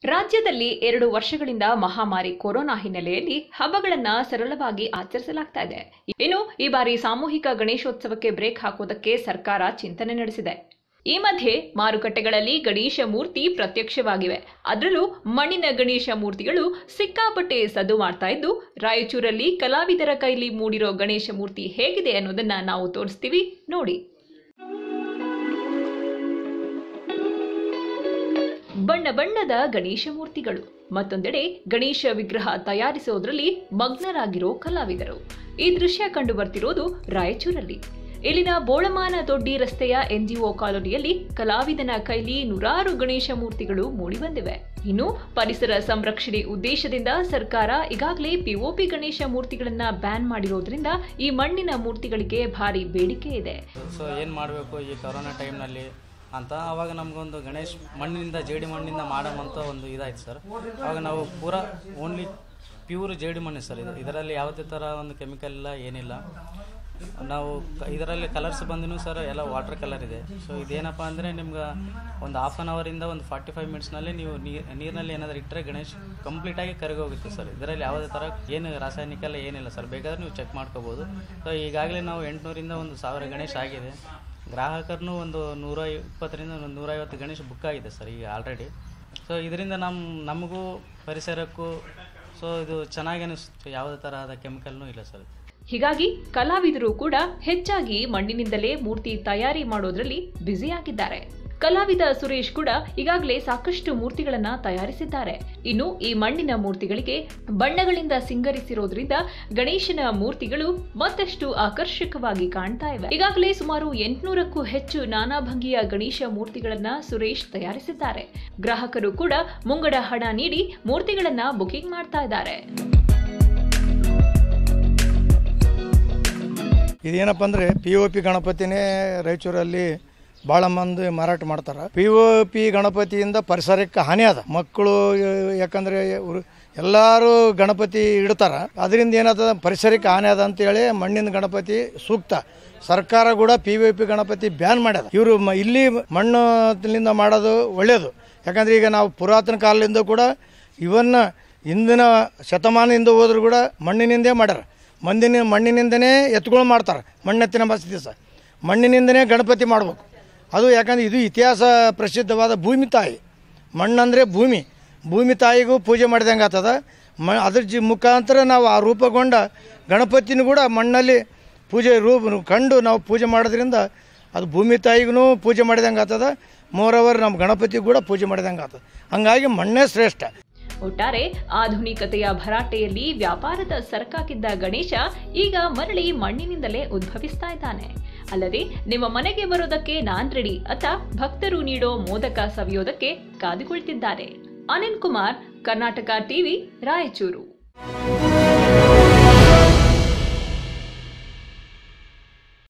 ರಾಜ್ಯದಲ್ಲಿ ಎರಡು ವರ್ಷಗಳಿಂದ ಮಹಾಮಾರಿ ಕೊರೋನಾ ಹಿನ್ನೆಲೆಯಲ್ಲಿ ಹಬ್ಬಗಳನ್ನ ಸರಳವಾಗಿ ಆಚರಿಸಲಾಗ್ತಾ ಇದೆ ಇನ್ನು ಈ ಬಾರಿ ಸಾಮೂಹಿಕ ಗಣೇಶೋತ್ಸವಕ್ಕೆ ಬ್ರೇಕ್ ಹಾಕೋದಕ್ಕೆ ಸರ್ಕಾರ ಚಿಂತನೆ ನಡೆಸಿದೆ ಈ ಮಧ್ಯೆ ಮಾರುಕಟ್ಟೆಗಳಲ್ಲಿ ಗಣೇಶ ಮೂರ್ತಿ ಪ್ರತ್ಯಕ್ಷವಾಗಿವೆ ಅದರಲ್ಲೂ ಮಣ್ಣಿನ ಗಣೇಶ ಮೂರ್ತಿಗಳು ಸಿಕ್ಕಾಪಟ್ಟೆ ಸದ್ದು ಮಾಡ್ತಾ ಇದ್ದು ರಾಯಚೂರಲ್ಲಿ ಕಲಾವಿದರ ಕೈಲಿ ಮೂಡಿರೋ ಗಣೇಶ ಮೂರ್ತಿ ಹೇಗಿದೆ ಅನ್ನೋದನ್ನ ನಾವು ತೋರಿಸ್ತೀವಿ ನೋಡಿ ಬಣ್ಣ ಬಣ್ಣದ ಗಣೇಶ ಮೂರ್ತಿಗಳು ಮತ್ತೊಂದೆಡೆ ಗಣೇಶ ವಿಗ್ರಹ ತಯಾರಿಸೋದ್ರಲ್ಲಿ ಮಗ್ನರಾಗಿರೋ ಕಲಾವಿದರು ಈ ದೃಶ್ಯ ಕಂಡು ಬರ್ತಿರೋದು ರಾಯಚೂರಲ್ಲಿ ಇಲ್ಲಿನ ಬೋಳಮಾನ ದೊಡ್ಡಿ ರಸ್ತೆಯ ಎನ್ಜಿಒ ಕಾಲೋನಿಯಲ್ಲಿ ಕಲಾವಿದನ ಕೈಲಿ ನೂರಾರು ಗಣೇಶ ಮೂರ್ತಿಗಳು ಮೂಡಿಬಂದಿವೆ ಇನ್ನು ಪರಿಸರ ಸಂರಕ್ಷಣೆ ಉದ್ದೇಶದಿಂದ ಸರ್ಕಾರ ಈಗಾಗಲೇ ಪಿಒಪಿ ಗಣೇಶ ಮೂರ್ತಿಗಳನ್ನ ಬ್ಯಾನ್ ಮಾಡಿರೋದ್ರಿಂದ ಈ ಮಣ್ಣಿನ ಮೂರ್ತಿಗಳಿಗೆ ಭಾರಿ ಬೇಡಿಕೆ ಇದೆ ಸೊ ಏನು ಮಾಡಬೇಕು ಈ ಕೊರೋನಾ ಟೈಮ್ನಲ್ಲಿ ಅಂತ ಅವಾಗ ನಮಗೊಂದು ಗಣೇಶ್ ಮಣ್ಣಿನಿಂದ ಜೇಡಿ ಮಣ್ಣಿಂದ ಮಾಡೋವಂಥ ಒಂದು ಇದಾಯ್ತು ಸರ್ ಅವಾಗ ನಾವು ಪೂರಾ ಓನ್ಲಿ ಪ್ಯೂರ್ ಜೇಡಿ ಮಣ್ಣು ಸರ್ ಇದು ಇದರಲ್ಲಿ ಯಾವುದೇ ಥರ ಒಂದು ಕೆಮಿಕಲ್ ಇಲ್ಲ ಏನಿಲ್ಲ ನಾವು ಕ- ಇದರಲ್ಲಿ ಕಲರ್ಸ್ ಬಂದಿನೂ ಸರ್ ಎಲ್ಲ ವಾಟರ್ ಕಲರ್ ಇದೆ ಸೊ ಇದೇನಪ್ಪ ಅಂದರೆ ನಿಮ್ಗೆ ಒಂದು ಹಾಫ್ ಆನ್ ಅವರಿಂದ ಒಂದು ಫಾರ್ಟಿ ಫೈವ್ ಮಿನಿಟ್ಸ್ನಲ್ಲಿ ನೀವು ನೀರು ನೀರಿನಲ್ಲಿ ಏನಾದರೂ ಇಟ್ಟರೆ ಗಣೇಶ್ ಕಂಪ್ಲೀಟಾಗಿ ಕರಗಿ ಹೋಗುತ್ತೆ ಸರ್ ಇದರಲ್ಲಿ ಯಾವುದೇ ಥರ ಏನು ರಾಸಾಯನಿಕ ಎಲ್ಲ ಏನಿಲ್ಲ ಸರ್ ಬೇಕಾದ್ರೆ ನೀವು ಚೆಕ್ ಮಾಡ್ಕೋಬೋದು ಸೊ ಈಗಾಗಲೇ ನಾವು ಎಂಟುನೂರಿಂದ ಒಂದು ಸಾವಿರ ಗಣೇಶ್ ಆಗಿದೆ ಗ್ರಾಹಕರನ್ನು ಒಂದು ನೂರ ಇಪ್ಪತ್ತರಿಂದ ಒಂದು ನೂರೈವತ್ತು ಗಣೇಶ ಬುಕ್ ಆಗಿದೆ ಸರ್ ಈಗ ಆಲ್ರೆಡಿ ಸೊ ಇದರಿಂದ ನಮ್ಮ ನಮಗೂ ಪರಿಸರಕ್ಕೂ ಸೊ ಇದು ಚೆನ್ನಾಗಿ ಅನಿಸ್ತು ಯಾವುದೇ ತರಹದ ಕೆಮಿಕಲ್ನೂ ಇಲ್ಲ ಸರ್ ಹೀಗಾಗಿ ಕಲಾವಿದರು ಕೂಡ ಹೆಚ್ಚಾಗಿ ಮಣ್ಣಿನಿಂದಲೇ ಮೂರ್ತಿ ತಯಾರಿ ಮಾಡೋದ್ರಲ್ಲಿ ಬ್ಯುಸಿಯಾಗಿದ್ದಾರೆ ಕಲಾವಿದ ಸುರೇಶ್ ಕೂಡ ಈಗಾಗಲೇ ಸಾಕಷ್ಟು ಮೂರ್ತಿಗಳನ್ನ ತಯಾರಿಸಿದ್ದಾರೆ ಇನ್ನು ಈ ಮಣ್ಣಿನ ಮೂರ್ತಿಗಳಿಗೆ ಬಣ್ಣಗಳಿಂದ ಸಿಂಗರಿಸಿರೋದ್ರಿಂದ ಗಣೇಶನ ಮೂರ್ತಿಗಳು ಮತ್ತಷ್ಟು ಆಕರ್ಷಕವಾಗಿ ಕಾಣ್ತಾ ಇವೆ ಈಗಾಗಲೇ ಸುಮಾರು ಎಂಟುನೂರಕ್ಕೂ ಹೆಚ್ಚು ನಾನಾ ಭಂಗಿಯ ಗಣೇಶ ಮೂರ್ತಿಗಳನ್ನ ಸುರೇಶ್ ತಯಾರಿಸಿದ್ದಾರೆ ಗ್ರಾಹಕರು ಕೂಡ ಮುಂಗಡ ಹಣ ನೀಡಿ ಮೂರ್ತಿಗಳನ್ನ ಬುಕಿಂಗ್ ಮಾಡ್ತಾ ಇದ್ದಾರೆ ಇದೇನಪ್ಪ ಅಂದರೆ ಪಿ ಒ ಪಿ ಗಣಪತಿನೇ ರಾಯಚೂರಲ್ಲಿ ಭಾಳ ಮಂದಿ ಮಾರಾಟ ಮಾಡ್ತಾರೆ ಪಿ ಒ ಪಿ ಗಣಪತಿಯಿಂದ ಪರಿಸರಕ್ಕೆ ಹಾನಿ ಅದ ಮಕ್ಕಳು ಯಾಕಂದರೆ ಎಲ್ಲರೂ ಗಣಪತಿ ಇಡ್ತಾರ ಅದರಿಂದ ಏನಾಗ್ತದ ಪರಿಸರಕ್ಕೆ ಹಾನಿ ಅದ ಅಂತೇಳಿ ಮಣ್ಣಿನ ಗಣಪತಿ ಸೂಕ್ತ ಸರ್ಕಾರ ಕೂಡ P O P Ganapati ban ಮಾಡ್ಯದ ಇವರು ಇಲ್ಲಿ ಮಣ್ಣಿನಿಂದ ಮಾಡೋದು ಒಳ್ಳೆಯದು ಯಾಕಂದ್ರೆ ಈಗ ನಾವು ಪುರಾತನ ಕಾಲದಿಂದ ಕೂಡ ಇವನ್ನ ಇಂದಿನ ಶತಮಾನದಿಂದ ಹೋದ್ರು ಕೂಡ ಮಣ್ಣಿನಿಂದೇ ಮಾಡ್ಯಾರ ಮಂದಿನ ಮಣ್ಣಿನಿಂದನೇ ಎತ್ಗಳು ಮಾಡ್ತಾರೆ ಮಣ್ಣೆತ್ತಿನ ಬಸ್ ದಿವಸ ಮಣ್ಣಿನಿಂದನೇ ಗಣಪತಿ ಮಾಡ್ಬೇಕು ಅದು ಯಾಕಂದ್ರೆ ಇದು ಇತಿಹಾಸ ಪ್ರಸಿದ್ಧವಾದ ಭೂಮಿ ತಾಯಿ ಮಣ್ಣಂದರೆ ಭೂಮಿ ಭೂಮಿ ತಾಯಿಗೂ ಪೂಜೆ ಮಾಡಿದಂಗೆ ಆಗ್ತದ ಮ ಅದ್ರ ಜಿ ಮುಖಾಂತರ ನಾವು ಆ ರೂಪಗೊಂಡ ಗಣಪತಿನೂ ಕೂಡ ಮಣ್ಣಲ್ಲಿ ಪೂಜೆ ರೂಪ ಕಂಡು ನಾವು ಪೂಜೆ ಮಾಡೋದ್ರಿಂದ ಅದು ಭೂಮಿ ತಾಯಿಗೂ ಪೂಜೆ ಮಾಡಿದಂಗೆ ಆಗ್ತದ ಮೋರವರ್ ನಮ್ಮ ಗಣಪತಿ ಕೂಡ ಪೂಜೆ ಮಾಡಿದಂಗೆ ಆಗ್ತದೆ ಹಂಗಾಗಿ ಮಣ್ಣೇ ಶ್ರೇಷ್ಠ ಒಟ್ಟಾರೆ ಆಧುನಿಕತೆಯ ಭರಾಟೆಯಲ್ಲಿ ವ್ಯಾಪಾರದ ಸರಕಾಗಿದ್ದ ಗಣೇಶ ಈಗ ಮರಳಿ ಮಣ್ಣಿನಿಂದಲೇ ಉದ್ಭವಿಸ್ತಾ ಇದ್ದಾನೆ ಅಲ್ಲದೆ ನಿಮ್ಮ ಮನೆಗೆ ಬರೋದಕ್ಕೆ ನಾನ್ ರೆಡಿ ಅತ್ತ ಭಕ್ತರು ನೀಡೋ ಮೋದಕ ಸವಿಯೋದಕ್ಕೆ ಕಾದುಕೊಳ್ತಿದ್ದಾರೆ ಅನಿಲ್ ಕುಮಾರ್ ಕರ್ನಾಟಕ ಟಿವಿ ರಾಯಚೂರು